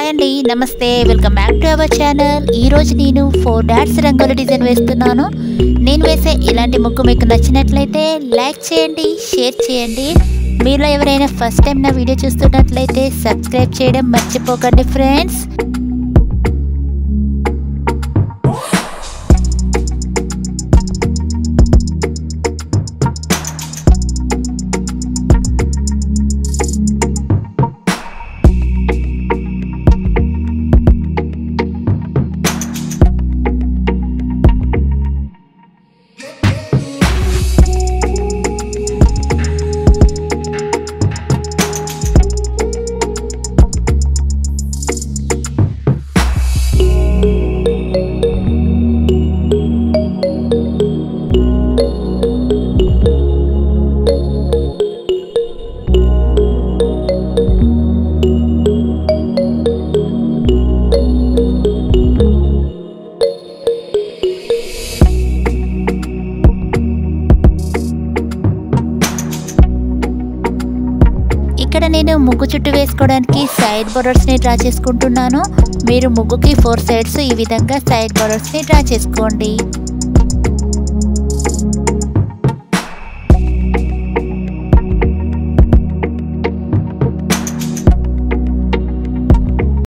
అండి నమస్తే welcome back to our channel ఈరోజు నేను ఫోర్ డాట్స్ రంగుల డిజైన్ వేస్తున్నాను నేను వేసే ఇలాంటి ముగ్గు మీకు నచ్చినట్లయితే లైక్ చేయండి షేర్ చేయండి మీలో ఎవరైనా ఫస్ట్ టైం నా వీడియో చూస్తున్నట్లయితే సబ్స్క్రైబ్ చేయడం మర్చిపోకండి ఫ్రెండ్స్ ఇక్కడ నేను ముగ్గు చుట్టూ వేసుకోవడానికి సైడ్ బోర్డర్స్ని డ్రా చేసుకుంటున్నాను మీరు ముగ్గుకి ఫోర్ సైడ్స్ ఈ విధంగా సైడ్ బోర్డర్స్ని డ్రా చేసుకోండి